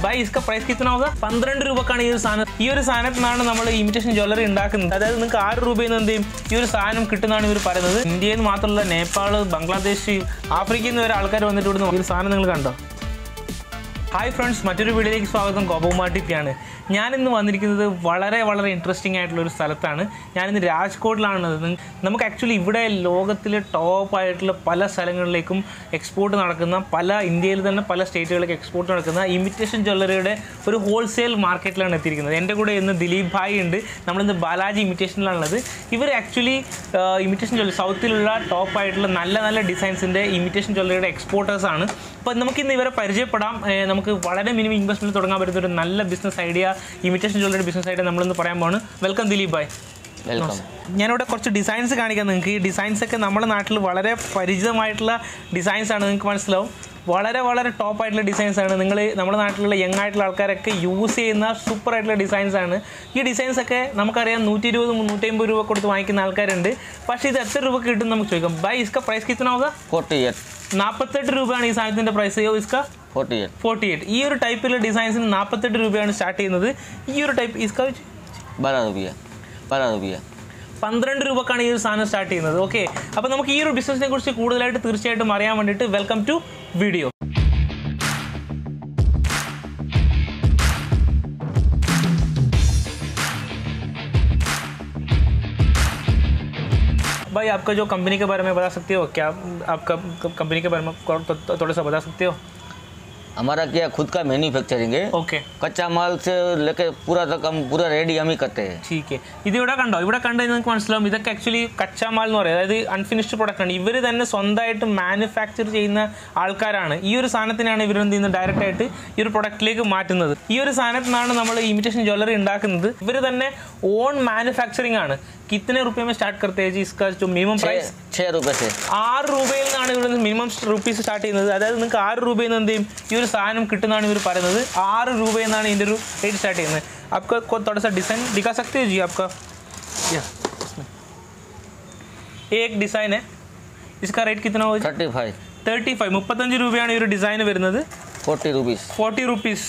भाई इसका प्राइस कितना होगा പന്ത്രണ്ട് രൂപക്കാണ് ഈ ഒരു സാധനം ഈ ഒരു സാധനത്തിനാണ് നമ്മൾ ഇമിറ്റേഷൻ ജ്വല്ലറി ഉണ്ടാക്കുന്നത് അതായത് നിങ്ങൾക്ക് ആറ് രൂപയിൽ നിന്ന് എന്ത് ചെയ്യും ഈ ഒരു സാധനം കിട്ടുന്നതാണ് ഇവർ പറയുന്നത് ഇന്ത്യയിൽ നിന്ന് മാത്രമല്ല നേപ്പാൾ ബംഗ്ലാദേശ് ആഫ്രിക്കയിൽ നിന്ന് വരെ ആൾക്കാർ വന്നിട്ട് ഇവിടുന്ന് ഈ ഒരു സാധനം നിങ്ങൾ കണ്ടോ ഹായ് ഫ്രണ്ട്സ് മറ്റൊരു വീഡിയോയിലേക്ക് സ്വാഗതം കോബോമാട്ടിക്കാണ് ഞാൻ ഇന്ന് വന്നിരിക്കുന്നത് വളരെ വളരെ ഇൻട്രസ്റ്റിംഗ് ആയിട്ടുള്ള ഒരു സ്ഥലത്താണ് ഞാനിന്ന് രാജ്കോട്ടിലാണ് നിങ്ങ- നമുക്ക് ആക്ച്വലി ഇവിടെ ലോകത്തിലെ ടോപ്പ് ആയിട്ടുള്ള പല സ്ഥലങ്ങളിലേക്കും എക്സ്പോർട്ട് നടക്കുന്ന പല ഇന്ത്യയിൽ തന്നെ പല സ്റ്റേറ്റുകളിലേക്ക് എക്സ്പോർട്ട് നടക്കുന്ന ഇമിറ്റേഷൻ ജ്വല്ലറിയുടെ ഒരു ഹോൾസെയിൽ മാർക്കറ്റിലാണ് എത്തിയിരിക്കുന്നത് എൻ്റെ കൂടെ ഇന്ന് ദിലീപ് ഭായ് ഉണ്ട് നമ്മളിന്ന് ബാലാജി ഇമിറ്റേഷനിലാണുള്ളത് ഇവർ ആക്ച്വലി ഇമിറ്റേഷൻ ജ്വല്ലറി സൗത്തിലുള്ള ടോപ്പ് ആയിട്ടുള്ള നല്ല നല്ല ഡിസൈൻസിൻ്റെ ഇമിറ്റേഷൻ ജ്വല്ലറിയുടെ എക്സ്പോർട്ടേഴ്സ് ആണ് അപ്പോൾ നമുക്കിന്ന് ഇവരെ പരിചയപ്പെടാം ഏ, നമുക്ക് വളരെ മിനിമം ഇൻവെസ്റ്റ്മെൻറ്റ് തുടങ്ങാൻ പറ്റുന്ന ഒരു നല്ല business idea imitation jewellery business idea നമ്മളിന്ന് പറയാൻ പോവാണ് വെൽക്കം ദിലീപ് ഭായ് വെൽക്കം ഞാനിവിടെ കുറച്ച് ഡിസൈൻസ് കാണിക്കാം നിങ്ങൾക്ക് ഈ ഡിസൈൻസ് ഒക്കെ നമ്മുടെ നാട്ടിൽ വളരെ പരിചിതമായിട്ടുള്ള ഡിസൈൻസ് ആണ് നിങ്ങൾക്ക് മനസ്സിലാവും വളരെ വളരെ ടോപ്പ് ആയിട്ടുള്ള ഡിസൈൻസ് ആണ് നിങ്ങൾ നമ്മുടെ നാട്ടിലുള്ള യങ് ആയിട്ടുള്ള ആൾക്കാരൊക്കെ യൂസ് ചെയ്യുന്ന സൂപ്പർ ആയിട്ടുള്ള ഡിസൈൻസ് ആണ് ഈ ഡിസൈൻസ് ഒക്കെ നമുക്കറിയാം നൂറ്റി ഇരുപത് നൂറ്റി അമ്പത് രൂപ കൊടുത്ത് വാങ്ങിക്കുന്ന ആൾക്കാരുണ്ട് പക്ഷേ ഇത് എത്ര രൂപ കിട്ടും നമുക്ക് ചോദിക്കാം ബൈ ഇസ്ക പ്രൈസ് കിത്തന होगा ഫോർട്ടി എയ്റ്റ് നാൽപ്പത്തെട്ട് രൂപയാണ് ഈ സാധനത്തിൻ്റെ പ്രൈസ് യോ ഇസ്ക ഫോർട്ടി എയ്റ്റ് ഫോർട്ടി എയ്റ്റ് ഈ ഒരു ടൈപ്പിലുള്ള ഡിസൈൻസിന് നാൽപ്പത്തെട്ട് രൂപയാണ് സ്റ്റാർട്ട് ചെയ്യുന്നത് ഈ ഒരു ടൈപ്പ് ഇസ്ക ബാര രൂപ ബാര രൂപ പന്ത്രണ്ട് രൂപക്കാണ് ഈ ഒരു സാധനം സ്റ്റാർട്ട് ചെയ്യുന്നത് ഓക്കെ അപ്പോൾ നമുക്ക് ഈ ഒരു ബിസിനസിനെ കുറിച്ച് കൂടുതലായിട്ട് തീർച്ചയായിട്ടും അറിയാൻ വേണ്ടിയിട്ട് വെൽക്കം ടു വീഡിയോ भाई आपका जो कंपनी के बारे में बता सकते हो क्या आपका कंपनी के बारे में थो- थोड़ा सा बता सकते हो हमारा क्या खुद का मैन्युफैक्चरिंग है ഓക്കെ कच्चा माल से लेके पूरा तक हम पूरा रेडी हम ही करते हैं ठीक ഇത് ഇവിടെ കണ്ടോ ഇവിടെ കണ്ടു നിങ്ങൾക്ക് മനസ്സിലാവും ഇതൊക്കെ ആക്ച്വലി കച്ചാമാൽ എന്ന് പറയും അതായത് അൺഫിനിഷ്ഡ് പ്രൊഡക്റ്റ് ആണ് ഇവർ തന്നെ സ്വന്തമായിട്ട് മാനുഫാക്ചർ ചെയ്യുന്ന ആൾക്കാരാണ് ഈ ഒരു സാധനത്തിനാണ് ഇവർ എന്ത് ചെയ്യുന്നത് ഡയറക്റ്റ് ആയിട്ട് ഈ ഒരു പ്രൊഡക്റ്റിലേക്ക് മാറ്റുന്നത് ഈ ഒരു സാധനത്തിനാണ് നമ്മൾ ഇമിറ്റേഷൻ ജ്വല്ലറി ഉണ്ടാക്കുന്നത് ഇവർ തന്നെ ഓൺ മാനുഫാക്ചറിങ് ആണ് കിത്തനെ റുപ്യ में स्टार्ट करते हैं जी इसका जो मिनिमम प्राइस छः छः रुपये से ആറ് രൂപയിൽ നിന്നാണ് ഇവിടെ മിനിമം റുപ്പീസ് സ്റ്റാർട്ട് ചെയ്യുന്നത് അതായത് നിങ്ങൾക്ക് ആറ് രൂപയിൽ നിന്ന് എന്ത് ചെയ്യും ഈ ഒരു സാധനം കിട്ടുന്നതാണ് ഇവർ പറയുന്നത് ആറ് രൂപയിൽ നിന്നാണ് ഇതിൻ്റെ ഒരു റേറ്റ് സ്റ്റാർട്ട് ചെയ്യുന്നത് आपका को थोड़ा सा डिज़ाइन दिखा सकते हो जी आपका या इसमें ये एक डिज़ाइन है इसका रेट कितना होगा थर्टी फाइव തേർട്ടി ഫൈവ് മുപ്പത്തഞ്ച് രൂപയാണ് ഈ ഒരു ഡിസൈൻ വരുന്നത് forty rupees forty rupees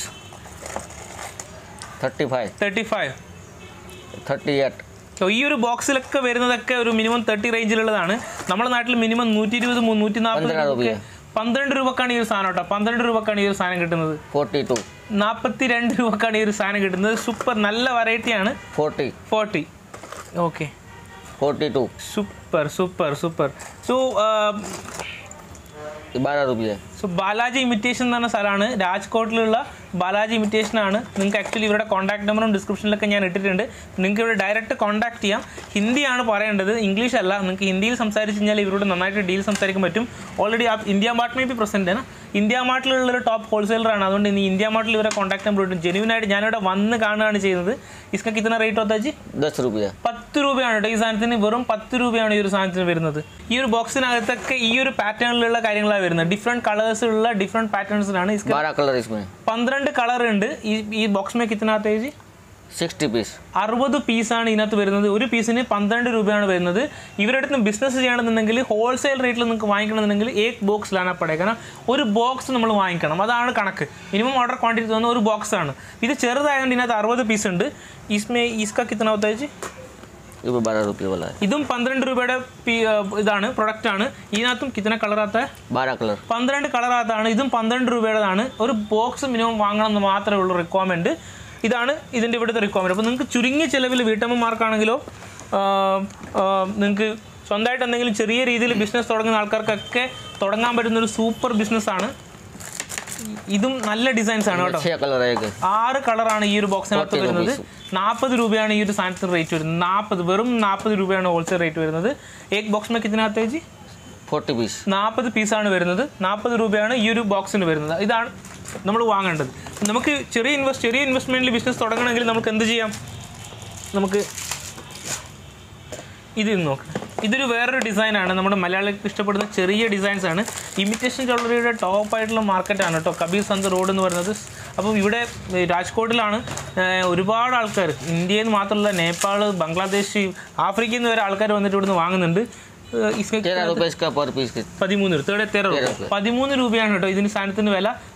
thirty five thirty five thirty eight ഈ ഒരു ബോക്സിലൊക്കെ വരുന്നതൊക്കെ ഒരു മിനിമം തേർട്ടി റേഞ്ചിലുള്ളതാണ് നമ്മുടെ നാട്ടിൽ മിനിമം നൂറ്റി ഇരുപത് നൂറ്റി നാൽപ്പത് പന്ത്രണ്ട് രൂപയ്ക്ക് പന്ത്രണ്ട് രൂപക്കാണ് ഈ ഒരു സാധനം കേട്ടോ പന്ത്രണ്ട് രൂപക്കാണ് ഈ ഒരു സാധനം കിട്ടുന്നത് फोर्टी टू നാൽപ്പത്തി രണ്ട് രൂപക്കാണ് ഈ ഒരു സാധനം കിട്ടുന്നത് സൂപ്പർ നല്ല വെറൈറ്റിയാണ് forty forty okay forty two super super super so बारह रुपये സോ ബാലാജി ഇമിറ്റേഷൻ എന്ന് പറഞ്ഞ സ്ഥലമാണ് രാജ്കോട്ടിലുള്ള ബാലാജി ഇമിറ്റേഷൻ ആണ് നിങ്ങൾക്ക് ആക്ച്വലി ഇവരുടെ കോൺടാക്ട് നമ്പറും ഡിസ്ക്രിപ്ഷനിലൊക്കെ ഞാൻ ഇട്ടിട്ടുണ്ട് നിങ്ങൾക്ക് ഇവിടെ ഡയറക്റ്റ് കോൺടാക്ട് ചെയ്യാം ഹിന്ദിയാണ് പറയേണ്ടത് ഇംഗ്ലീഷ് അല്ല നിങ്ങൾക്ക് ഹിന്ദിയിൽ സംസാരിച്ച് കഴിഞ്ഞാൽ ഇവരോട് നന്നായിട്ട് ഡീൽ സംസാരിക്കാൻ പറ്റും ഓൾറെഡി ആ ഇന്ത്യ മാർട്ട് മേ ബി പ്രസൻറ്റ് ആണ് ഇന്ത്യ മാർട്ടിലുള്ള ഒരു ടോപ്പ് ഹോൾസെയിലറാണ് അതുകൊണ്ട് ഇനി ഇന്ത്യ മാർട്ടിൽ ഇവരെ കോൺടാക്ട് നമ്പർ ഇട്ടും ജെന്യൂൻ ആയിട്ട് ഞാനിവിടെ വന്ന് കാണുകയാണ് ചെയ്യുന്നത് ഇസ്ക കിतना റേറ്റ് होता है जी दस रुपया പത്ത് രൂപയാണ് കേട്ടോ ഈ സാധനത്തിന് വെറും പത്ത് രൂപയാണ് ഈ ഒരു സാധനത്തിന് വരുന്നത് ഈ ഒരു ബോക്സിനകത്തൊക്കെ ഈ ഒരു പാറ്റേണിലുള്ള കാര്യങ്ങളാണ് വരുന്നത് ഡിഫറെൻറ്റ് കളേഴ്സിലുള്ള ഡിഫറെൻറ്റ് പാറ്റേൺസിലാണ് इसके बारह कलर इसमें പന്ത്രണ്ട് കളർ ഉണ്ട് ഈ ഈ ബോക്സ് മേ കിतना आता है जी सिक्सटी पीस അറുപത് പീസാണ് ഇതിനകത്ത് വരുന്നത് ഒരു പീസിന് പന്ത്രണ്ട് രൂപയാണ് വരുന്നത് ഇവരുടെ അടുത്ത് ബിസിനസ് ചെയ്യണമെന്നുണ്ടെങ്കിൽ ഹോൾസെയിൽ റേറ്റിൽ നിങ്ങൾക്ക് വാങ്ങിക്കണമെന്നുണ്ടെങ്കിൽ ഏക് ബോക്സ് ലാനാ പടേ കാരണം ഒരു ബോക്സ് നമ്മൾ വാങ്ങിക്കണം അതാണ് കണക്ക് മിനിമം ഓർഡർ ക്വാണ്ടിറ്റി തന്ന ഒരു ബോക്സ് ആണ് ഇത് ചെറുതായതുകൊണ്ട് ഇതിനകത്ത് അറുപത് പീസ് ഉണ്ട് ഇസ്മേ ഇസ്ക കിतना होता है जी ये भी बारह रुपये वाला है ഇതും പന്ത്രണ്ട് രൂപയുടെ പി- ആ, ഇതാണ് പ്രൊഡക്റ്റ് ആണ് ഇതിനകത്തും കിത്തന കളറാത്ത बारह कलर പന്ത്രണ്ട് കളറാത്താണ് ഇതും പന്ത്രണ്ട് രൂപയുടേതാണ് ഒരു ബോക്സ് മിനിമം വാങ്ങണം എന്ന് മാത്രമേ ഉള്ളൂ റിക്വയർമെൻറ്റ് ഇതാണ് ഇതിൻ്റെ ഇവിടുത്തെ റിക്വയർമെൻറ്റ് അപ്പോൾ നിങ്ങൾക്ക് ചുരുങ്ങിയ ചിലവിൽ വീട്ടമ്മമാർക്കാണെങ്കിലോ നിങ്ങൾക്ക് സ്വന്തമായിട്ട് എന്തെങ്കിലും ചെറിയ രീതിയിൽ ബിസിനസ് തുടങ്ങുന്ന ആൾക്കാർക്കൊക്കെ തുടങ്ങാൻ പറ്റുന്ന ഒരു സൂപ്പർ ബിസിനസ്സാണ് ഇതും നല്ല ഡിസൈൻസ് ആണ് കേട്ടോ छः कलर है एक ആറ് കളറാണ് ഈ ഒരു ബോക്സിനകത്ത് 40 വരുന്നത് rupees. നാൽപ്പത് രൂപയാണ് ഈ ഒരു സാധനത്തിന് റേറ്റ് വരുന്നത് നാൽപ്പത് വെറും നാൽപ്പത് രൂപയാണ് ഹോൾസെയിൽ റേറ്റ് വരുന്നത് ഏക് ബോക്സ് മേ കിത്തിനകത്ത് ജി फोर्टी पीस നാൽപ്പത് പീസാണ് വരുന്നത് നാൽപ്പത് രൂപയാണ് ഈ ഒരു ബോക്സിന് വരുന്നത് ഇതാണ് നമ്മൾ വാങ്ങേണ്ടത് നമുക്ക് ചെറിയ ഇൻവെസ്റ്റ് ചെറിയ ഇൻവെസ്റ്റ്മെൻറ്റിൽ ബിസിനസ് തുടങ്ങണമെങ്കിൽ നമുക്ക് എന്ത് ചെയ്യാം നമുക്ക് ഇത് ഇന്ന് നോക്കാം ഇതൊരു വേറൊരു ഡിസൈനാണ് നമ്മുടെ മലയാളികൾക്ക് ഇഷ്ടപ്പെടുന്ന ചെറിയ ഡിസൈൻസ് ആണ് ഇമിറ്റേഷൻ ജ്വല്ലറിയുടെ ടോപ്പ് ആയിട്ടുള്ള മാർക്കറ്റാണ് കേട്ടോ കബീർ സന്ത് റോഡ് എന്ന് പറയുന്നത് അപ്പം ഇവിടെ ഏ, രാജ്കോട്ടിലാണ് ഏ, ഒരുപാട് ആൾക്കാർ ഇന്ത്യയിൽ നിന്ന് മാത്രമല്ല നേപ്പാൾ ബംഗ്ലാദേശ് ആഫ്രിക്കയിൽ നിന്ന് വരെ ആൾക്കാർ വന്നിട്ട് ഇവിടുന്ന് വാങ്ങുന്നുണ്ട് ഏ, ഇസ്ക- तेरह रुपये इसका पर पीस के പതിമൂന്ന് രൂപ തേടെ തെര രൂപ രൂപ. പതിമൂന്ന് രൂപയാണ് കേട്ടോ ഇതിന് സാധനത്തിന് വില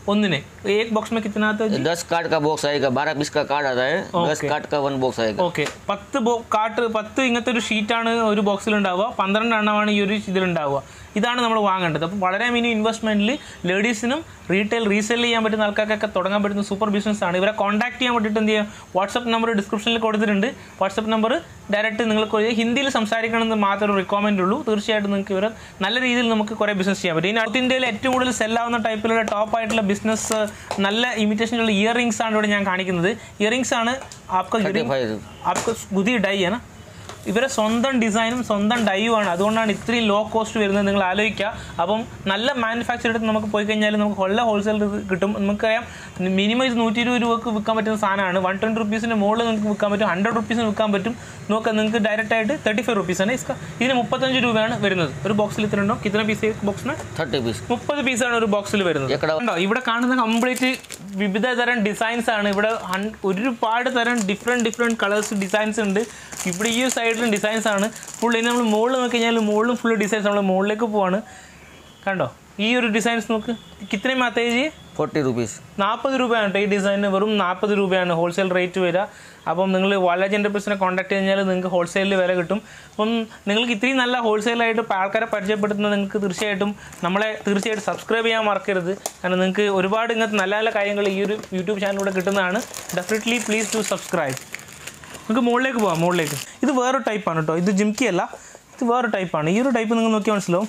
ഒന്നിന് एक बॉक्स में कितना आता है जी दस कार्ड का बॉक्स आएगा बारह पीस का कार्ड आता है दस Okay. कार्ड का वन बॉक्स आएगा ഓക്കെ പത്ത് ബോ കാട്ട് പത്ത് ഇങ്ങനത്തെ ഒരു ഷീറ്റാണ് ഒരു ബോക്സിൽ ഉണ്ടാവുക പന്ത്രണ്ട് എണ്ണമാണ് ഈ ഒരു ഇതിലുണ്ടാവുക ഇതാണ് നമ്മൾ വാങ്ങേണ്ടത് അപ്പോൾ വളരെ മിനിമം ഇൻവെസ്റ്റ്മെൻറ്റിൽ ലേഡീസിനും റീറ്റെയിൽ റീസെയിൽ ചെയ്യാൻ പറ്റുന്ന ആൾക്കാർക്കൊക്കെ തുടങ്ങാൻ പറ്റുന്ന സൂപ്പർ ബിസിനസ് ആണ് ഇവരെ കോൺടാക്ട് ചെയ്യാൻ വേണ്ടിയിട്ട് എന്ത് ചെയ്യാം വാട്സപ്പ് നമ്പർ ഡിസ്ക്രിപ്ഷനിൽ കൊടുത്തിട്ടുണ്ട് വാട്സപ്പ് നമ്പർ ഡയറക്റ്റ് നിങ്ങൾക്ക് ഒരു ഹിന്ദിയിൽ സംസാരിക്കണമെന്ന് മാത്രമേ റിക്വയർമെൻ്റ് ഉള്ളൂ തീർച്ചയായിട്ടും നിങ്ങൾക്ക് ഇവരെ നല്ല രീതിയിൽ നമുക്ക് കുറേ ബിസിനസ് ചെയ്യാൻ പറ്റും ഈ നോർത്ത് ഇന്ത്യയിൽ ഏറ്റവും കൂടുതൽ സെല്ലാവുന്ന ടൈപ്പിലുള്ള ടോപ്പ് ആയിട്ടുള്ള ബിസിനസ് നല്ല ഇമിറ്റേഷനുള്ള ഇയർ റിങ്സ് ആണ് ഇവിടെ ഞാൻ കാണിക്കുന്നത് ഇയർ റിങ്സ് ആണ് ആപ്ക थर्टी फाइव आपको खुद ही ഡൈ ആണ് ഇവരെ സ്വന്തം ഡിസൈനും സ്വന്തം ഡൈയും ആണ് അതുകൊണ്ടാണ് ഇത്രയും ലോ കോസ്റ്റ് വരുന്നത് നിങ്ങൾ ആലോചിക്കുക അപ്പം നല്ല മാനുഫാക്ചർ എടുത്ത് നമുക്ക് പോയി കഴിഞ്ഞാൽ നമുക്ക് നല്ല ഹോൾസെയിൽ കിട്ടും നമുക്കറിയാം മിനിമം ഇത് നൂറ്റി ഇരുപത് രൂപക്ക് വിൽക്കാൻ പറ്റുന്ന സാധനമാണ് വൺ ട്വൻറ്റി റുപ്പീസിൻ്റെ മുകളിൽ നിങ്ങൾക്ക് വിൽക്കാൻ പറ്റും ഹൺഡ്രഡ് റുപ്പീസിന് വിൽക്കാൻ പറ്റും നോക്കാം നിങ്ങൾക്ക് ഡയറക്റ്റ് ആയിട്ട് തേർട്ടി ഫൈവ് റുപ്പീസാണ് ഇസ്ക ഇതിന് മുപ്പത്തഞ്ച് രൂപയാണ് വരുന്നത് ഒരു ബോക്സിൽ ഇത്ര ഉണ്ടോ കിത്തന പീസ് ബോക്സിന് थर्टी पीस മുപ്പത് പീസാണ് ഒരു ബോക്സിൽ വരുന്നത് എക്കടാ. കണ്ടോ ഇവിടെ കാണുന്ന കംപ്ലീറ്റ് വിവിധ തരം ഡിസൈൻസ് ആണ് ഇവിടെ ഹൺ- ഒരുപാട് തരം ഡിഫറെൻറ്റ് ഡിഫറെൻറ്റ് കളേഴ്സ് ഡിസൈൻസ് ഉണ്ട് ഇവിടെ ഈ സൈഡിലും ഡിസൈൻസ് ആണ് ഫുൾ ഇനി നമ്മൾ മുകളിൽ നോക്കി കഴിഞ്ഞാൽ മുകളിലും ഫുൾ ഡിസൈൻസ് നമ്മൾ മുകളിലേക്ക് പോവാണ് കണ്ടോ ഈ ഒരു ഡിസൈൻസ് നോക്ക് കിത്തനെ മാത്തേജി फोर्टी रुपीज़ നാൽപ്പത് രൂപയാണ് കേട്ടോ ഈ ഡിസൈനിന് വെറും നാൽപ്പത് രൂപയാണ് ഹോൾസെയിൽ റേറ്റ് വരിക അപ്പം നിങ്ങൾ വാലേജ് എൻ്റർപ്രൈസിനെ കോൺടാക്ട് കഴിഞ്ഞാൽ നിങ്ങൾക്ക് ഹോൾസെയിലിൽ വില കിട്ടും അപ്പം നിങ്ങൾക്ക് ഇത്രയും നല്ല ഹോൾസെയിലായിട്ട് ആൾക്കാരെ പരിചയപ്പെടുത്തുന്ന നിങ്ങൾക്ക് തീർച്ചയായിട്ടും നമ്മളെ തീർച്ചയായിട്ടും സബ്സ്ക്രൈബ് ചെയ്യാൻ മറക്കരുത് കാരണം നിങ്ങൾക്ക് ഒരുപാട് ഇങ്ങനത്തെ നല്ല നല്ല കാര്യങ്ങൾ ഈ ഒരു യൂട്യൂബ് ചാനലിലൂടെ കിട്ടുന്നതാണ് ഡെഫിനറ്റ്ലി പ്ലീസ് ടു സബ്സ്ക്രൈബ് നമുക്ക് മുകളിലേക്ക് പോവാം മുകളിലേക്ക് ഇത് വേറൊരു ടൈപ്പാണ് കേട്ടോ ഇത് ജിംക്കി അല്ല ഇത് വേറൊരു ടൈപ്പാണ് ഈ ഒരു ടൈപ്പ് നിങ്ങൾ നോക്കിയാൽ മനസ്സിലാവും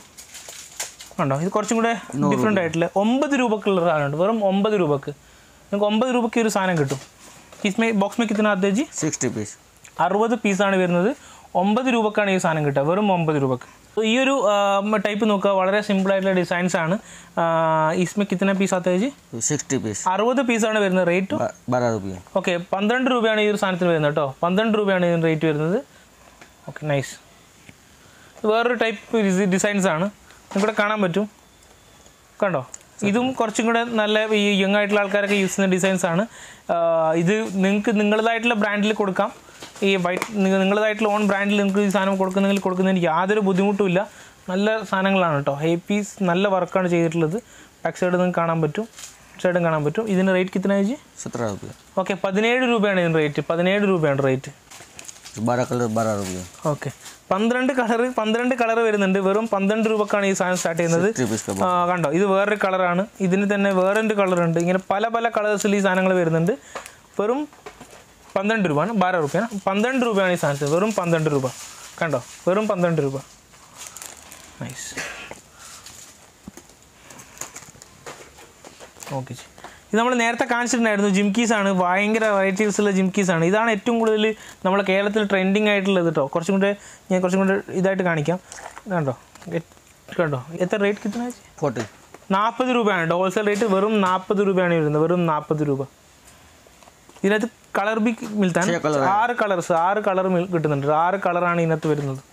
കണ്ടോ ഇത് കുറച്ചും കൂടെ ഡിഫറെൻ്റ് ആയിട്ടുള്ള ഒമ്പത് രൂപക്കുള്ള സാധനമുണ്ട് വെറും ഒമ്പത് രൂപക്ക് നിങ്ങൾക്ക് ഒമ്പത് രൂപയ്ക്ക് ഒരു സാധനം കിട്ടും इसमें ബോക്സ് में कितना आता है जी सिक्सटी पीस അറുപത് പീസാണ് വരുന്നത് ഒമ്പത് രൂപക്കാണ് ഈ സാധനം കിട്ടുക വെറും ഒമ്പത് രൂപക്ക് അപ്പോൾ ഈ ഒരു ടൈപ്പ് നോക്കുക വളരെ സിമ്പിൾ ആയിട്ടുള്ള ഡിസൈൻസ് ആണ് ഇസ്മെ കിത്തന പീസ് ആത്ത ജി सिक्सटी पीस അറുപത് പീസാണ് വരുന്നത് റേറ്റ് बारह रुपये ഓക്കെ പന്ത്രണ്ട് രൂപയാണ് ഈ ഒരു സാധനത്തിന് വരുന്നത് കേട്ടോ പന്ത്രണ്ട് രൂപയാണ് ഇതിന് റേറ്റ് വരുന്നത് ഓക്കെ നൈസ് വേറൊരു ടൈപ്പ് ഡിസൈൻസ് ആണ് ഇവിടെ കാണാൻ പറ്റും കണ്ടോ ഇതും കുറച്ചും കൂടെ നല്ല ഈ യങ് ആയിട്ടുള്ള ആൾക്കാരൊക്കെ യൂസ് ചെയ്യുന്ന ഡിസൈൻസ് ആണ് ആ, ഇത് നിങ്ങൾക്ക് നിങ്ങളതായിട്ടുള്ള ബ്രാൻഡിൽ കൊടുക്കാം ഈ വൈറ്റ് നിങ്ങളതായിട്ടുള്ള ഓൺ ബ്രാൻഡിൽ നിങ്ങൾക്ക് ഈ സാധനം കൊടുക്കുന്നെങ്കിൽ കൊടുക്കുന്നതിന് യാതൊരു ബുദ്ധിമുട്ടുമില്ല നല്ല സാധനങ്ങളാണ് കേട്ടോ ഹൈ പീസ് നല്ല വർക്കാണ് ചെയ്തിട്ടുള്ളത് ബാക്ക് സൈഡ് നിങ്ങൾക്ക് കാണാൻ പറ്റും സൈഡും കാണാൻ പറ്റും ഇതിന് റേറ്റ് കിतना है जी सत्रह रुपये ഓക്കെ പതിനേഴ് രൂപയാണ് ഇതിന് റേറ്റ് പതിനേഴ് രൂപയാണ് റേറ്റ് बारह कलर बारह रुपये ഓക്കെ പന്ത്രണ്ട് കളർ പന്ത്രണ്ട് കളർ വരുന്നുണ്ട് വെറും പന്ത്രണ്ട് രൂപക്കാണ് ഈ സാധനം സ്റ്റാർട്ട് ചെയ്യുന്നത് सिक्सटी पीस का ആ, കണ്ടോ ഇത് വേറൊരു കളറാണ് ഇതിന് തന്നെ വേറൊരു കളറുണ്ട് ഇങ്ങനെ പല പല കളേഴ്സിൽ ഈ സാധനങ്ങൾ വരുന്നുണ്ട് വെറും പന്ത്രണ്ട് രൂപയാണ് ബാര റുപ്യാണ് പന്ത്രണ്ട് രൂപയാണ് ഈ സാധനത്തിന് വെറും പന്ത്രണ്ട് രൂപ കണ്ടോ വെറും പന്ത്രണ്ട് രൂപ നൈസ് ഓക്കെ ഇത് നമ്മൾ നേരത്തെ കാണിച്ചിട്ടുണ്ടായിരുന്നു ജിംകീസ് ആണ് ഭയങ്കര വെറൈറ്റീസ് ഉള്ള ജിംകീസ് ആണ് ഇതാണ് ഏറ്റവും കൂടുതൽ നമ്മുടെ കേരളത്തിൽ ട്രെൻഡിങ് ആയിട്ടുള്ളത് കേട്ടോ കുറച്ചും കൂടെ ഞാൻ കുറച്ചും കൂടെ ഇതായിട്ട് കാണിക്കാം ഇത് കണ്ടോ എ- കണ്ടോ എത്ര റേറ്റ് കിട്ടുന്ന फोर्टी നാൽപ്പത് രൂപയാണ് കേട്ടോ ഹോൾസെയിൽ റേറ്റ് വെറും നാൽപ്പത് രൂപയാണ് വരുന്നത് വെറും നാൽപ്പത് രൂപ ഇതിനകത്ത് കളർ ബി മിൽത്താൻ छह colour ആറ് കളേഴ്സ് ആറ് കളർ കിട്ടുന്നുണ്ട് ആറ് കളറാണ് ഇതിനകത്ത് വരുന്നത്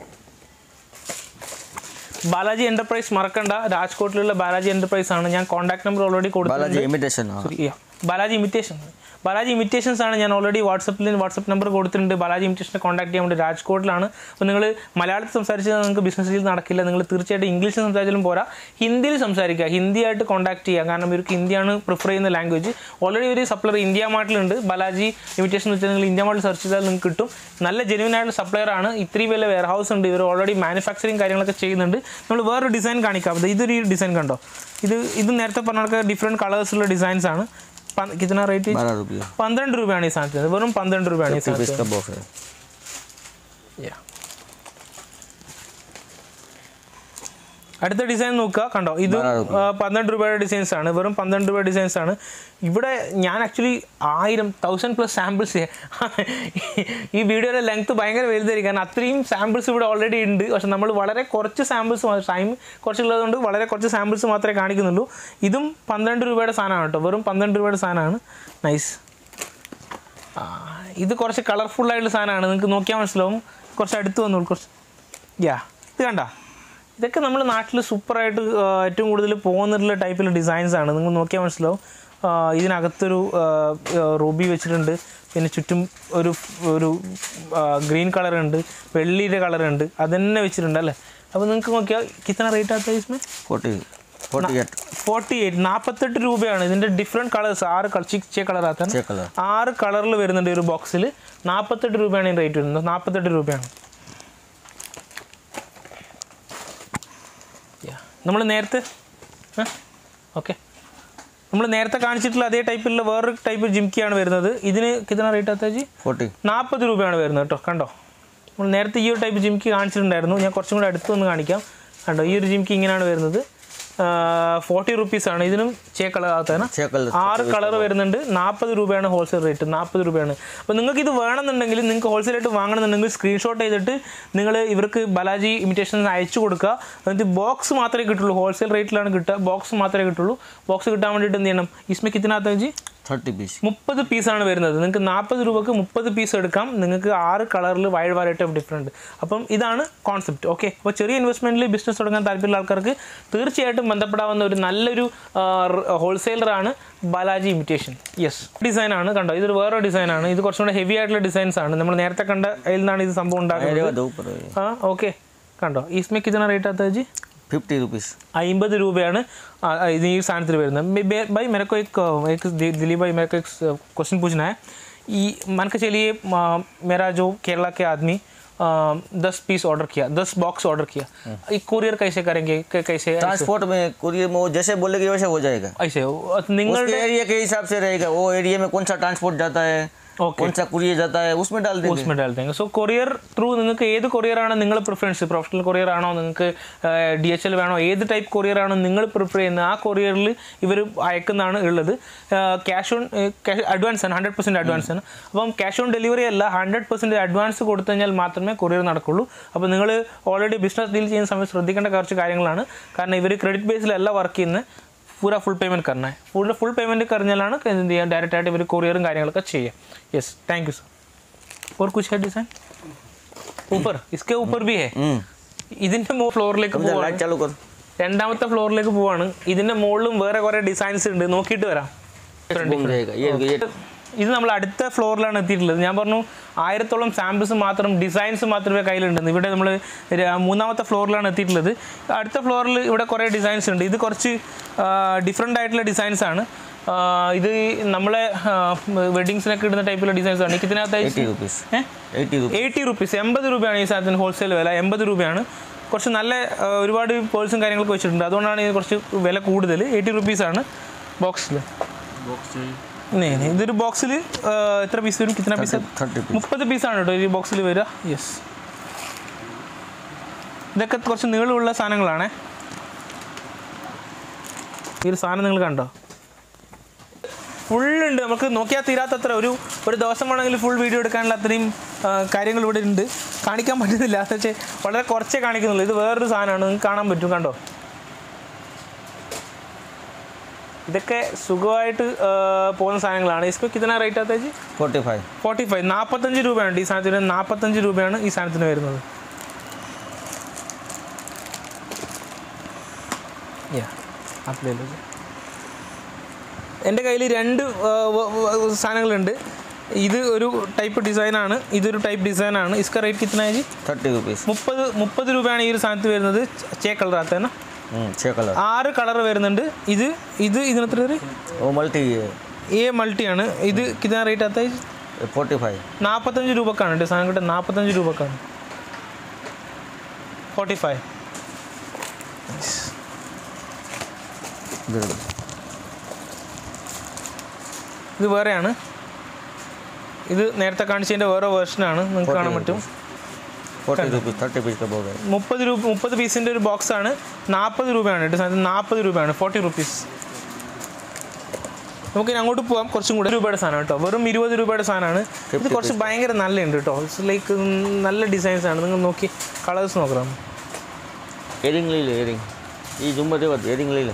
ബാലാജി എന്റർപ്രൈസ് മറക്കണ്ട രാജ്കോട്ടിലുള്ള ബാലാജി എന്റർപ്രൈസ് ആണ് ഞാൻ കോൺടാക്ട് നമ്പർ ഓൾറെഡി കൊടുത്തിട്ടുണ്ട് बालाजी इमिटेशन हाँ Yeah. Balaji imitation Balaji imitations ആണ് ഞാൻ ഓൾറെഡി വാട്സപ്പിൽ വാട്സപ്പ് നമ്പർ കൊടുത്തിട്ടുണ്ട് ബാലാജി ഇമിറ്റേഷനെ കോൺടാക്ട് ചെയ്യാൻ വേണ്ടി രാജ്കോട്ടിലാണ് അപ്പോൾ നിങ്ങൾ മലയാളത്തിൽ സംസാരിച്ചാൽ നിങ്ങൾക്ക് ബിസിനസ്സിൽ നടക്കില്ല നിങ്ങൾ തീർച്ചയായിട്ടും ഇംഗ്ലീഷിൽ സംസാരിച്ചാലും പോരാ ഹിന്ദിയിൽ സംസാരിക്കുക ഹിന്ദിയായിട്ട് കോൺടാക്ട് ചെയ്യുക കാരണം ഇവർക്ക് ഹിന്ദിയാണ് പ്രിഫർ ചെയ്യുന്ന ലാംഗ്വേജ് ഓൾറെഡി ഒരു സപ്ലർ ഇന്ത്യ മാർട്ടിലുണ്ട് ബാലാജി ഇമിറ്റേഷൻ എന്ന് വെച്ചാൽ നിങ്ങൾ ഇന്ത്യ മാർട്ടിൽ സെർച്ച് ചെയ്താൽ നിങ്ങൾക്ക് കിട്ടും നല്ല ജെനുവിൻ ആയിട്ടുള്ള സപ്ലയർ ആണ് ഇത്രയും വലിയ വെയർ ഹൗസ് ഉണ്ട് ഇവർ ഓൾറെഡി മാനുഫാക്ചറിങ് കാര്യങ്ങളൊക്കെ ചെയ്യുന്നുണ്ട് നമ്മൾ വേറൊരു ഡിസൈൻ കാണിക്കാം ഇത് ഇതൊരു ഡിസൈൻ കണ്ടോ ഇത് ഇത് നേരത്തെ പറഞ്ഞ ഡിഫറെൻറ്റ് കളേഴ്സുള്ള ഡിസൈൻസ് ആണ് പ- കിतना റേറ്റ് बारह रुपये പന്ത്രണ്ട് രൂപയാണ് ഈ സാധനത്തിന് വെറും പന്ത്രണ്ട് രൂപയാണ് ഈ फिफ्टी पीस സാധനത്തിന് का बॉक्स है Yeah. അടുത്ത ഡിസൈൻ നോക്കുക കണ്ടോ ഇത് ബാരാ പന്ത്രണ്ട് രൂപയുടെ ഡിസൈൻസ് ആണ് വെറും പന്ത്രണ്ട് രൂപ ഡിസൈൻസ് ആണ് ഇവിടെ ഞാൻ ആക്ച്വലി ആയിരം തൗസൻഡ് പ്ലസ് സാമ്പിൾസ് ഈ വീഡിയോയുടെ ലെങ്ത് ഭയങ്കര വലുതായിരിക്കും കാരണം അത്രയും സാമ്പിൾസ് ഇവിടെ ഓൾറെഡി ഉണ്ട് പക്ഷെ നമ്മൾ വളരെ കുറച്ച് സാമ്പിൾസ് ടൈം കുറച്ചുള്ളതുകൊണ്ട് വളരെ കുറച്ച് സാമ്പിൾസ് മാത്രമേ കാണിക്കുന്നുള്ളൂ ഇതും പന്ത്രണ്ട് രൂപയുടെ സാധനമാണ് കേട്ടോ വെറും പന്ത്രണ്ട് രൂപയുടെ സാധനമാണ് നൈസ് ആ, ഇത് കുറച്ച് കളർഫുൾ ആയിട്ടുള്ള സാധനമാണ് നിങ്ങൾക്ക് നോക്കിയാൽ മനസ്സിലാവും കുറച്ച് അടുത്ത് വന്നോളൂ കുറച്ച് യാ ഇത് കണ്ട ഇതൊക്കെ നമ്മുടെ നാട്ടിൽ സൂപ്പറായിട്ട് ഏറ്റവും കൂടുതൽ പോകുന്നിട്ടുള്ള ടൈപ്പിലുള്ള ഡിസൈൻസ് ആണ് നിങ്ങൾ നോക്കിയാൽ മനസ്സിലാവും ആ, ഇതിനകത്തൊരു റൂബി വെച്ചിട്ടുണ്ട് പിന്നെ ചുറ്റും ഒരു ഒരു ഗ്രീൻ കളർ ഉണ്ട് വെള്ളിയുടെ കളർ ഉണ്ട് അത് തന്നെ വെച്ചിട്ടുണ്ട് അല്ലേ അപ്പോൾ നിങ്ങൾക്ക് നോക്കിയാൽ കിത്തന റേറ്റ് ആത്ത ഇസ്മേ forty forty eight forty eight നാൽപ്പത്തെട്ട് രൂപയാണ് ഇതിൻ്റെ ഡിഫറെൻറ്റ് കളേഴ്സ് ആറ് കളർ ചേ കളറാത്ത छः कलर ആറ് കളറിൽ വരുന്നുണ്ട് ഈ ഒരു ബോക്സിൽ നാൽപ്പത്തെട്ട് രൂപയാണ് ഈ റേറ്റ് വരുന്നത് നാൽപ്പത്തെട്ട് രൂപയാണ് നമ്മൾ നേരത്തെ ഓക്കെ നമ്മൾ നേരത്തെ കാണിച്ചിട്ടുള്ള അതേ ടൈപ്പിലുള്ള വേറൊരു ടൈപ്പ് ജിംക്കിയാണ് വരുന്നത് ഇതിന് കിतना റേറ്റ് ആത്താജി फोर्टी നാൽപ്പത് രൂപയാണ് വരുന്നത് കേട്ടോ കണ്ടോ നമ്മൾ നേരത്തെ ഈ ഒരു ടൈപ്പ് ജിംക്കി കാണിച്ചിട്ടുണ്ടായിരുന്നു ഞാൻ കുറച്ചും കൂടെ അടുത്ത് വന്ന് കാണിക്കാം കണ്ടോ ഈ ഒരു ജിംക്കി ഇങ്ങനെയാണ് വരുന്നത് ഫോർട്ടി റുപ്പീസാണ് ഇതിനും ചേ കളർ ആകത്തേന छः कलर ആറ് കളർ വരുന്നുണ്ട് നാൽപ്പത് രൂപയാണ് ഹോൾസെയിൽ റേറ്റ് നാൽപ്പത് രൂപയാണ് അപ്പോൾ നിങ്ങൾക്ക് ഇത് വേണമെന്നുണ്ടെങ്കിൽ നിങ്ങൾക്ക് ഹോൾസെയിലായിട്ട് വാങ്ങണമെന്നുണ്ടെങ്കിൽ സ്ക്രീൻഷോട്ട് ചെയ്തിട്ട് നിങ്ങൾ ഇവർക്ക് ബലാജി ഇമിറ്റേഷൻ അയച്ചു കൊടുക്കുക എന്നിട്ട് ബോക്സ് മാത്രമേ കിട്ടുള്ളൂ ഹോൾസെയിൽ റേറ്റിലാണ് കിട്ടുക ബോക്സ് മാത്രമേ കിട്ടുള്ളൂ ബോക്സ് കിട്ടാൻ വേണ്ടിയിട്ട് എന്ത് ചെയ്യണം ഇസ്മെ കിത്തിനകത്ത് ജി थर्टी पीस മുപ്പത് പീസാണ് വരുന്നത് നിങ്ങൾക്ക് നാൽപ്പത് രൂപക്ക് മുപ്പത് പീസ് എടുക്കാം നിങ്ങൾക്ക് ആറ് കളറിൽ വൈഡ് വാരൈറ്റി ഓഫ് ഡിഫറെൻറ്റ് അപ്പം ഇതാണ് കോൺസെപ്റ്റ് ഓക്കെ അപ്പോൾ ചെറിയ ഇൻവെസ്റ്റ്മെൻറ്റിൽ ബിസിനസ് തുടങ്ങാൻ താല്പര്യമുള്ള ആൾക്കാർക്ക് തീർച്ചയായിട്ടും ബന്ധപ്പെടാവുന്ന ഒരു നല്ലൊരു ഹോൾസെയിലറാണ് ബാലാജി ഇമിറ്റേഷൻ യെസ് ഡിസൈനാണ് കണ്ടോ ഇതൊരു വേറെ ഡിസൈനാണ് ഇത് കുറച്ചും കൂടെ ഹെവി ആയിട്ടുള്ള ഡിസൈൻസ് ആണ് നമ്മൾ നേരത്തെ കണ്ട അതിൽ നിന്നാണ് ഇത് സംഭവം ഉണ്ടാക്കുന്നത് रहेगा दो ऊपर ആ ഓക്കെ കണ്ടോ ഈസ്മേ കിतना റേറ്റ് आता है जी फिफ्टी रुपीस അമ്പത് രൂപയാണ് ആ, ആ, ഇത് ഈ സാധനത്തിൽ വരുന്നത് मे- बे- भाई मेरे को एक एक दि- दिलीप भाई मेरे को एक क्वेश्चन पूछना है ये मान के चलिए आ, मेरा जो केरला के आदमी आ, दस पीस ऑर्डर किया दस बॉक्स ऑर्डर किया ये कुरियर कैसे करेंगे कै- कैसे ट्रांसपोर्ट में कुरियर में वो जैसे बोलेगी वैसे हो जाएगा ऐसे നിങ്ങളുടെ उसके एरिया के हिसाब से रहेगा वो एरिया में कौन सा ट्रांसपोर्ट जाता है Okay. कौन सा कुरियर जाता है उसमें डाल देंगे उसमें डाल देंगे सो കൊറിയർ ത്രൂ നിങ്ങൾക്ക് ഏത് കൊറിയർ ആണ് നിങ്ങൾ പ്രിഫറൻസ് പ്രൊഫഷണൽ കൊറിയർ ആണോ നിങ്ങൾക്ക് ഡി എച്ച് എൽ വേണോ ഏത് ടൈപ്പ് കൊറിയർ ആണോ നിങ്ങൾ പ്രിഫർ ചെയ്യുന്നത് ആ കൊറിയറിൽ ഇവർ അയക്കുന്നതാണ് ഉള്ളത് ക്യാഷ് ഓൺ അഡ്വാൻസ് ആണ് ഹൺഡ്രഡ് പെർസെൻറ്റ് അഡ്വാൻസ് ആണ് അപ്പം ക്യാഷ് ഓൺ ഡെലിവറി അല്ല ഹൺഡ്രഡ് പെർസെൻറ്റ് അഡ്വാൻസ് കൊടുത്തു കഴിഞ്ഞാൽ മാത്രമേ കൊറിയർ നടക്കുള്ളൂ അപ്പോൾ നിങ്ങൾ ഓൾറെഡി ബിസിനസ് ഡീൽ ചെയ്യുന്ന സമയത്ത് ശ്രദ്ധിക്കേണ്ട കുറച്ച് കാര്യങ്ങളാണ് കാരണം ഇവർ ക്രെഡിറ്റ് ബേസിലല്ല വർക്ക് ചെയ്യുന്നത് पूरा फुल पेमेंट करना है पूरा फुल पेमेंट करने എന്ത് ചെയ്യാം ഡയറക്റ്റ് ആയിട്ട് ഇവർ കൊറിയറും കാര്യങ്ങളൊക്കെ ചെയ്യാം യെസ് താങ്ക് യു സർ और कुछ है डिजाइन ऊपर इसके ऊपर भी है हम्म ഇതിന്റെ മോ ഫ്ലോറിലേക്ക് समझा പോവാണ് लाइट चालू कर രണ്ടാമത്തെ ഫ്ലോറിലേക്ക് പോവാണ് ഇതിന്റെ മുകളിലും വേറെ കുറെ ഡിസൈൻസ് ഉണ്ട് നോക്കിയിട്ട് വരാം घूम जाएगा ये ये ഇത് നമ്മൾ അടുത്ത ഫ്ലോറിലാണ് എത്തിയിട്ടുള്ളത് ഞാൻ പറഞ്ഞു ആയിരത്തോളം സാമ്പിൾസ് മാത്രം ഡിസൈൻസ് മാത്രമേ കയ്യിലുണ്ടെന്ന് ഇവിടെ നമ്മൾ മൂന്നാമത്തെ ഫ്ലോറിലാണ് എത്തിയിട്ടുള്ളത് അടുത്ത ഫ്ലോറിൽ ഇവിടെ കുറേ ഡിസൈൻസ് ഉണ്ട് ഇത് കുറച്ച് ഡിഫറെൻ്റ് ആയിട്ടുള്ള ഡിസൈൻസ് ആണ് ആ, ഇത് നമ്മളെ വെഡിങ്സിനൊക്കെ ഇടുന്ന ടൈപ്പിലുള്ള ഡിസൈൻസ് ആണ് एटी ഇതിനകത്ത് रुपीस ഏഹ് एटी रुपीस എയ്റ്റി റുപ്പീസ് എൺപത് രൂപയാണ് ഈ സാധനത്തിന് ഹോൾസെയിൽ വില എൺപത് രൂപയാണ് കുറച്ച് നല്ല ആ, ഒരുപാട് പേഴ്സും കാര്യങ്ങളൊക്കെ വെച്ചിട്ടുണ്ട് അതുകൊണ്ടാണ് ഇത് കുറച്ച് വില കൂടുതൽ എയ്റ്റി റുപ്പീസാണ് ബോക്സിൽ ഇതൊരു ബോക്സിൽ എത്ര പീസ് വരും കിतना പീസ് थर्टी पीस മുപ്പത് പീസാണ് കേട്ടോ ഈ ബോക്സിൽ വരിക യെസ് ഇതൊക്കെ കുറച്ച് നീളമുള്ള സാധനങ്ങളാണേ ഈ ഒരു സാധനം നിങ്ങൾ കണ്ടോ ഫുള്ളുണ്ട് നമുക്ക് നോക്കിയാൽ തീരാത്തത്ര ഒരു ഒരു ദിവസം വേണമെങ്കിൽ ഫുൾ വീഡിയോ എടുക്കാനുള്ള അത്രയും ആ, കാര്യങ്ങൾ ഇവിടെ ഉണ്ട് കാണിക്കാൻ പറ്റുന്നില്ല എന്ന് വെച്ചാൽ വളരെ കുറച്ചേ കാണിക്കുന്നുള്ളൂ ഇത് വേറൊരു സാധനമാണ് നിങ്ങൾക്ക് കാണാൻ പറ്റും കണ്ടോ ഇതൊക്കെ സുഖമായിട്ട് ആ, പോകുന്ന സാധനങ്ങളാണ് ഇസ്കോ കിതന റേറ്റ് ആത്തേജ് फोर्टी फाइव ഫോർട്ടി ഫൈവ് നാൽപ്പത്തഞ്ച് രൂപയാണ് ഈ സാധനത്തിന് നാൽപ്പത്തഞ്ച് രൂപയാണ് ഈ സാധനത്തിന് വരുന്നത് Yeah, आप ले लीजिए. എൻ്റെ കയ്യിൽ രണ്ട് ആ, വ- വ- സാധനങ്ങളുണ്ട് ഇത് ഒരു ടൈപ്പ് ഡിസൈനാണ് ഇതൊരു ടൈപ്പ് ഡിസൈനാണ് ഇസ്ക റേറ്റ് കിतना है जी थर्टी रुपीस മുപ്പത് മുപ്പത് രൂപയാണ് ഈ ഒരു സാധനത്തിൽ വരുന്നത് ചേ കളർ ആത്തേന छः कलर ആറ് കളർ വരുന്നുണ്ട് ഇത് ഇത് ഇതിനെത്ര വരും वो मल्टी है എ മൾട്ടിയാണ് ഇത് കിतना റേറ്റ് ആത്താ है फोर्टी फाइव നാൽപ്പത്തഞ്ച് രൂപക്കാണ് കേട്ടോ സാധനം കിട്ടുക നാൽപ്പത്തഞ്ച് രൂപക്കാണ് ഫോർട്ടി ഫൈവ് ഇത് വേറെയാണ് ഇത് നേരത്തെ കാണിച്ചതിൻ്റെ വേറെ വേർഷനാണ് നിങ്ങൾക്ക് കാണാൻ പറ്റും फोर्टी रुपीस थर्टी पीस का बोल रहे മുപ്പത് രൂപ മുപ്പത് പീസിൻ്റെ ഒരു ബോക്സാണ് നാൽപ്പത് രൂപയാണ് കേട്ടോ സാധനം നാൽപ്പത് രൂപയാണ് ഫോർട്ടി റുപ്പീസ് നമുക്ക് ഇനി അങ്ങോട്ട് പോകാം കുറച്ചും കൂടെ രൂപയുടെ സാധനം കേട്ടോ വെറും ഇരുപത് രൂപയുടെ സാധനമാണ് ഇത് കുറച്ച് ഭയങ്കര നല്ലുണ്ട് കേട്ടോ ഇറ്റ്സ് ലൈക്ക് നല്ല ഡിസൈൻസ് ആണ് നിങ്ങൾ നോക്കി കളേഴ്സ് നോക്കണം एयरिंग ले ले एयरिंग ये झुम्बर देवत एयरिंग ले ले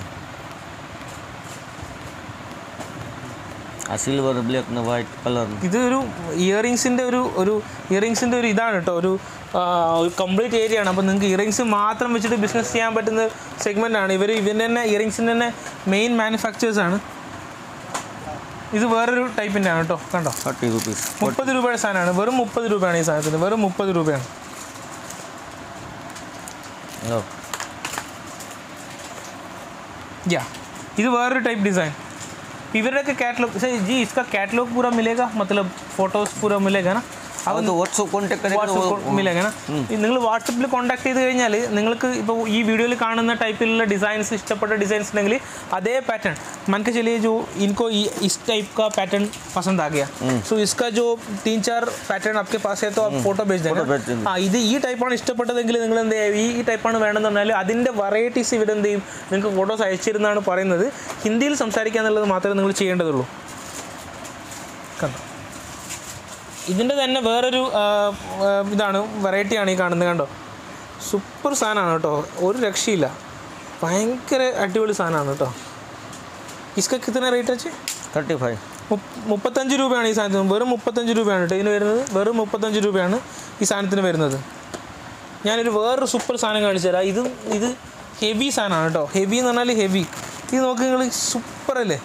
आ सिल्वर ब्लैक न वाइट कलर ഇത് ഒരു ഇയറിങ്സിൻ്റെ ഒരു ഒരു ഇയറിങ്സിൻ്റെ ഒരു ഇതാണ് കേട്ടോ ഒരു ഒരു കംപ്ലീറ്റ് ഏരിയ ആണ് അപ്പോൾ നിങ്ങൾക്ക് ഇയറിങ്സ് മാത്രം വെച്ചിട്ട് ബിസിനസ് ചെയ്യാൻ പറ്റുന്ന സെഗ്മെൻ്റ് ആണ് ഇവർ ഇവൻ്റെ തന്നെ ഇയറിങ്സിൻ്റെ തന്നെ മെയിൻ മാനുഫാക്ചേഴ്സ് ആണ് ഇത് വേറൊരു ടൈപ്പിൻ്റെ ആണ് കേട്ടോ കണ്ടോ थर्टी रुपीस മുപ്പത് രൂപയുടെ സാധനമാണ് വെറും മുപ്പത് രൂപയാണ് ഈ സാധനത്തിന് വെറും മുപ്പത് രൂപയാണ് लो या ഇത് വേറൊരു ടൈപ്പ് ഡിസൈൻ ഇവരുടെയൊക്കെ കാറ്റലോഗ് जी इसका कैटलॉग पूरा मिलेगा मतलब फोटोज पूरा मिलेगा ना अब तो व्हाट्सअप कॉन्टेक्ट करेंगे तो വാട്സപ്പ് वो- മിലേഗ നിങ്ങൾ വാട്സപ്പിൽ കോൺടാക്ട് ചെയ്ത് കഴിഞ്ഞാൽ നിങ്ങൾക്ക് ഇപ്പോൾ ഈ വീഡിയോയിൽ കാണുന്ന ടൈപ്പിലുള്ള ഡിസൈൻസ് ഇഷ്ടപ്പെട്ട ഡിസൈൻസ് ഉണ്ടെങ്കിൽ അതേ പാറ്റേൺ मन के चलिए जो इनको ये- इस टाइप का पैटर्न पसंद आ गया सो इसका जो तीन चार पैटर्न आपके पास है तो आप फोटो भेज Photo भेज देना देंगे। ആ ഇത് ഈ ടൈപ്പാണ് ഇഷ്ടപ്പെട്ടതെങ്കിൽ നിങ്ങൾ എന്ത് ചെയ്യുക ഈ ഈ ടൈപ്പാണ് വേണമെന്ന് പറഞ്ഞാൽ അതിൻ്റെ വെറൈറ്റീസ് ഇവരെന്ത് ചെയ്യും നിങ്ങൾക്ക് ഫോട്ടോസ് അയച്ചിരുന്നാണ് പറയുന്നത് ഹിന്ദിയിൽ സംസാരിക്കുക എന്നുള്ളത് മാത്രമേ നിങ്ങൾ ചെയ്യേണ്ടതുള്ളൂ കണ്ടോ ഇതിൻ്റെ തന്നെ വേറൊരു ആ, ആ, ഇതാണ് വെറൈറ്റിയാണ് ഈ കാണുന്നത് കണ്ടോ സൂപ്പർ സാധനമാണ് കേട്ടോ ഒരു രക്ഷയില്ല ഭയങ്കര അടിപൊളി സാധനമാണ് കേട്ടോ ഇസ്ക കിത്തന റേറ്റ് വെച്ച് थर्टी फाइव മുപ്പത്തഞ്ച് രൂപയാണ് ഈ സാധനത്തിന് വെറും മുപ്പത്തഞ്ച് രൂപയാണ് കേട്ടോ ഇതിന് വരുന്നത് വെറും മുപ്പത്തഞ്ച് രൂപയാണ് ഈ സാധനത്തിന് വരുന്നത് ഞാനൊരു വേറൊരു സൂപ്പർ സാധനം കാണിച്ചു തരാം ഇത് ഇത് ഹെവി സാധനമാണ് കേട്ടോ ഹെവി എന്ന് പറഞ്ഞാൽ ഹെവി ഇത് നോക്കി നിങ്ങൾ സൂപ്പർ അല്ലേ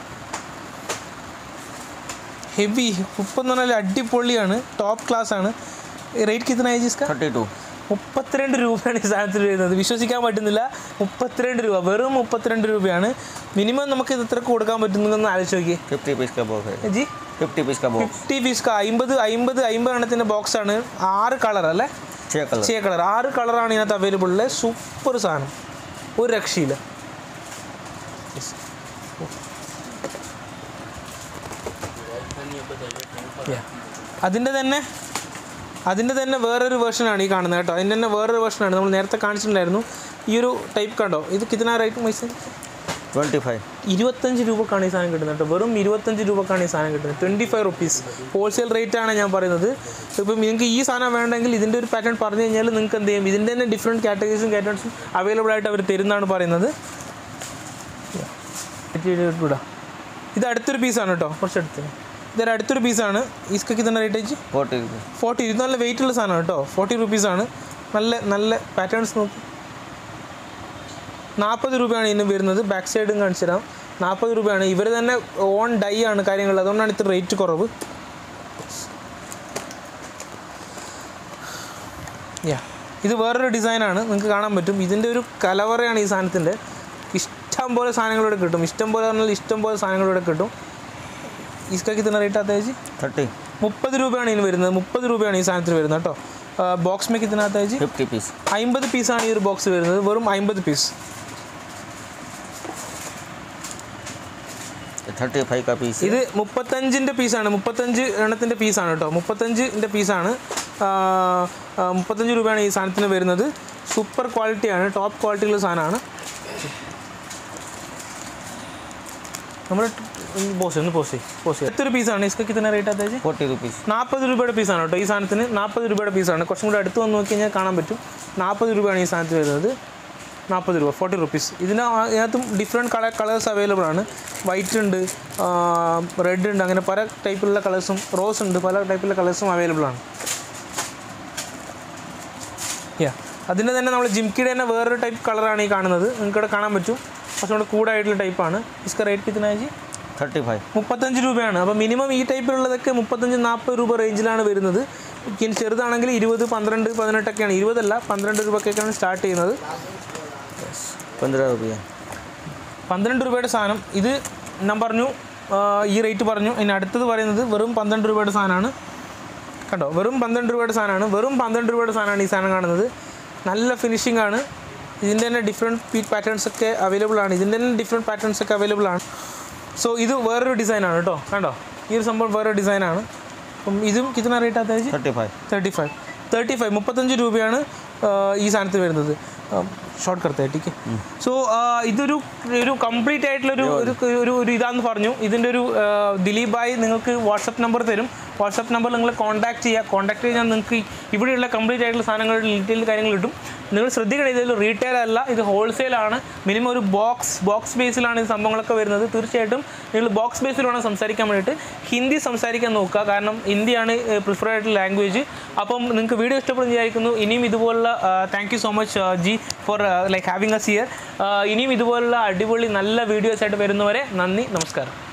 ഹെവി ഉപ്പ് എന്ന് പറഞ്ഞാൽ അടിപൊളിയാണ് ടോപ്പ് ക്ലാസ് ആണ് റേറ്റ് കിത്തന ജിസ്ക थर्टी टू മുപ്പത്തിരണ്ട് രൂപയാണ് ഈ സാധനത്തിൽ വരുന്നത് വിശ്വസിക്കാൻ പറ്റുന്നില്ല മുപ്പത്തിരണ്ട് രൂപ വെറും മുപ്പത്തിരണ്ട് രൂപയാണ് മിനിമം നമുക്ക് ഇത് എത്ര കൊടുക്കാൻ പറ്റുന്നതെന്ന് ആലോചിച്ച് നോക്കിയേ फिफ्टी पीस का बॉक्स है ജി फिफ्टी पीस का बॉक्स ഫിഫ്റ്റി പീസ് അമ്പത് അമ്പത് അമ്പത് എണ്ണത്തിൻ്റെ ബോക്സാണ് ആറ് കളർ അല്ലേ छः कलर ചേ കളർ ആറ് കളറാണ് ഇതിനകത്ത് അവൈലബിൾ ഉള്ളത് സൂപ്പർ സാധനം ഒരു രക്ഷയില്ല Yeah. അതിൻ്റെ തന്നെ അതിൻ്റെ തന്നെ വേറൊരു വേർഷനാണ് ഈ കാണുന്നത് കേട്ടോ അതിൻ്റെ തന്നെ വേറൊരു വേർഷനാണ് നമ്മൾ നേരത്തെ കാണിച്ചിട്ടുണ്ടായിരുന്നു ഈ ഒരു ടൈപ്പ് കണ്ടോ ഇത് കിतना റേറ്റ് മൈസ ट्वेंटी फाइव ഇരുപത്തഞ്ച് രൂപക്കാണ് ഈ സാധനം കിട്ടുന്നത് കേട്ടോ വെറും ഇരുപത്തഞ്ച് രൂപക്കാണ് ഈ സാധനം കിട്ടുന്നത് twenty five rupees wholesale rate ആണ് ഞാൻ പറയുന്നത് ഇപ്പം നിങ്ങൾക്ക് ഈ സാധനം വേണമെങ്കിൽ ഇതിൻ്റെ ഒരു പാറ്റേൺ പറഞ്ഞു കഴിഞ്ഞാൽ നിങ്ങൾക്ക് എന്ത് ചെയ്യും ഇതിൻ്റെ തന്നെ ഡിഫറെൻറ്റ് കാറ്റഗറീസും കാറ്റേൺസും അവൈലബിൾ ആയിട്ട് അവർ തരുന്നതാണ് പറയുന്നത് ഇടാം ഇത് അടുത്തൊരു പീസാണ് കേട്ടോ കുറച്ച് അടുത്ത് ഇതൊരു അടുത്തൊരു പീസാണ് ഈസ്കയ്ക്ക് തന്നെ റേറ്റ് വെച്ച് फोर्टी रुपीज़ ഫോർട്ടി ഇത് നല്ല വെയിറ്റ് ഉള്ള സാധനമാണ് കേട്ടോ ഫോർട്ടി റുപ്പീസാണ് നല്ല നല്ല പാറ്റേൺസ് നോക്കി നാൽപ്പത് രൂപയാണ് ഇതിന് വരുന്നത് ബാക്ക് സൈഡും കാണിച്ചു തരാം നാൽപ്പത് രൂപയാണ് ഇവർ തന്നെ ഓൺ ഡൈ ആണ് കാര്യങ്ങൾ അതുകൊണ്ടാണ് ഇത്ര റേറ്റ് കുറവ് യാ ഇത് വേറൊരു ഡിസൈനാണ് നിങ്ങൾക്ക് കാണാൻ പറ്റും ഇതിൻ്റെ ഒരു കലവറയാണ് ഈ സാധനത്തിൻ്റെ ഇഷ്ടം പോലെ സാധനങ്ങളിവിടെ കിട്ടും ഇഷ്ടം പോലെ പറഞ്ഞാൽ ഇഷ്ടം പോലെ സാധനങ്ങളിവിടെ കിട്ടും ഇസ്കക്ക് തന്നെ റേറ്റ് അത്യാവശ്യം थर्टी മുപ്പത് രൂപയാണ് ഇതിന് വരുന്നത് മുപ്പത് രൂപയാണ് ഈ സാധനത്തിന് വരുന്നത് കേട്ടോ ബോക്സ് മേക്ക് ഇതിനകത്ത് फिफ्टी पीस അമ്പത് പീസാണ് ഈ ഒരു ബോക്സ് വരുന്നത് വെറും അമ്പത് പീസ് थर्टी फाइव का पीस ഇത് മുപ്പത്തഞ്ചിൻ്റെ പീസാണ് മുപ്പത്തഞ്ച് എണ്ണത്തിൻ്റെ പീസാണ് കേട്ടോ മുപ്പത്തഞ്ചിൻ്റെ പീസാണ് മുപ്പത്തഞ്ച് രൂപയാണ് ഈ സാധനത്തിന് വരുന്നത് സൂപ്പർ ക്വാളിറ്റിയാണ് ടോപ്പ് ക്വാളിറ്റിയുള്ള സാധനമാണ് നമ്മൾ പോസ് ഒന്ന് പോസ് പോസ് എത്ര പീസാണ് ഇസ്ക കിട്ടുന്ന റേറ്റ് അത്യാവശ്യം फोर्टी रुपीज़ നാൽപ്പത് രൂപയുടെ പീസാണ് കേട്ടോ ഈ സാധനത്തിന് നാൽപ്പത് രൂപയുടെ പീസാണ് കുറച്ചും കൂടെ അടുത്ത് വന്ന് നോക്കി കഴിഞ്ഞാൽ കാണാൻ പറ്റും നാൽപ്പത് രൂപയാണ് ഈ സാധനത്തിന് വരുന്നത് നാൽപ്പത് രൂപ ഫോർട്ടി റുപ്പീസ് ഇതിന് ആ- ഇതിനകത്തും ഡിഫറെൻറ്റ് കളർ കളേഴ്സ് അവൈലബിൾ ആണ് വൈറ്റ് ഉണ്ട് റെഡ് ഉണ്ട് അങ്ങനെ പല ടൈപ്പിലുള്ള കളേഴ്സും റോസ് ഉണ്ട് പല ടൈപ്പിലുള്ള കളേഴ്സും അവൈലബിൾ ആണ് യാ അതിൻ്റെ തന്നെ നമ്മൾ ജിംകിയുടെ തന്നെ വേറൊരു ടൈപ്പ് കളറാണ് ഈ കാണുന്നത് നിങ്ങൾക്ക് ഇവിടെ കാണാൻ പറ്റും കുറച്ചും കൂടെ കൂടായിട്ടുള്ള ടൈപ്പാണ് ഇസ്ക റേറ്റ് കിട്ടുന്ന थर्टी फाइव മുപ്പത്തഞ്ച് രൂപയാണ് അപ്പോൾ മിനിമം ഈ ടൈപ്പിലുള്ളതൊക്കെ മുപ്പത്തഞ്ച് നാൽപ്പത് രൂപ റേഞ്ചിലാണ് വരുന്നത് ഇനി ചെറുതാണെങ്കിൽ ഇരുപത് പന്ത്രണ്ട് പതിനെട്ടൊക്കെയാണ് ഇരുപതല്ല പന്ത്രണ്ട് രൂപക്കൊക്കെയാണ് സ്റ്റാർട്ട് ചെയ്യുന്നത് पंद्रह रुपये പന്ത്രണ്ട് രൂപയുടെ സാധനം ഇത് ഞാൻ പറഞ്ഞു ആ, ഈ റേറ്റ് പറഞ്ഞു ഇനി അടുത്തത് പറയുന്നത് വെറും പന്ത്രണ്ട് രൂപയുടെ സാധനമാണ് കണ്ടോ വെറും പന്ത്രണ്ട് രൂപയുടെ സാധനമാണ് വെറും പന്ത്രണ്ട് രൂപയുടെ സാധനമാണ് ഈ സാധനം കാണുന്നത് നല്ല ഫിനിഷിംഗ് ആണ് ഇതിൻ്റെ തന്നെ ഡിഫറെൻറ്റ് പാറ്റേൺസ് ഒക്കെ അവൈലബിൾ ആണ് ഇതിൻ്റെ തന്നെ ഡിഫറെൻറ്റ് പാറ്റേൺസ് ഒക്കെ അവൈലബിൾ ആണ് സോ ഇത് വേറൊരു ഡിസൈനാണ് കേട്ടോ കണ്ടോ ഈ ഒരു സംഭവം വേറൊരു ഡിസൈനാണ് അപ്പം ഇതും കിतना റേറ്റ് അത്യാവശ്യം thirty five thirty five thirty five മുപ്പത്തഞ്ച് രൂപയാണ് ആ, ഈ സാധനത്തിന് വരുന്നത് ഷോർട്ട് കർത്ത ടീക്ക് സോ ഇതൊരു ഒരു കംപ്ലീറ്റ് ആയിട്ടുള്ള ഒരു ഒരു ഒരു ഒരു ഇതാന്ന് പറഞ്ഞു ഇതിൻ്റെ ഒരു ആ, ദിലീപ് ഭായ് നിങ്ങൾക്ക് വാട്സപ്പ് നമ്പർ തരും വാട്സപ്പ് നമ്പർ നിങ്ങൾ കോൺടാക്ട് ചെയ്യുക കോൺടാക്ട് ചെയ്താൽ നിങ്ങൾക്ക് ഇവിടെയുള്ള കംപ്ലീറ്റ് ആയിട്ടുള്ള സാധനങ്ങളുടെ ഡീറ്റെയിൽ കാര്യങ്ങൾ കിട്ടും നിങ്ങൾ ശ്രദ്ധിക്കണം ഇതിൽ റീറ്റെയിൽ അല്ല ഇത് ഹോൾസെയിൽ ആണ് മിനിമം ഒരു ബോക്സ് ബോക്സ് ബേസിലാണ് ഈ സംഭവങ്ങളൊക്കെ വരുന്നത് തീർച്ചയായിട്ടും നിങ്ങൾ ബോക്സ് ബേസിൽ വേണം സംസാരിക്കാൻ വേണ്ടിയിട്ട് ഹിന്ദി സംസാരിക്കാൻ നോക്കുക കാരണം ഹിന്ദിയാണ് പ്രിഫർ ആയിട്ടുള്ള ലാംഗ്വേജ് അപ്പം നിങ്ങൾക്ക് വീഡിയോ ഇഷ്ടപ്പെടുന്നു വിചാരിക്കുന്നു ഇനിയും ഇതുപോലുള്ള thank you so much ji for like having us here ഇനിയും ഇതുപോലുള്ള അടിപൊളി നല്ല വീഡിയോസ് ആയിട്ട് വരുന്നവരെ നന്ദി നമസ്കാരം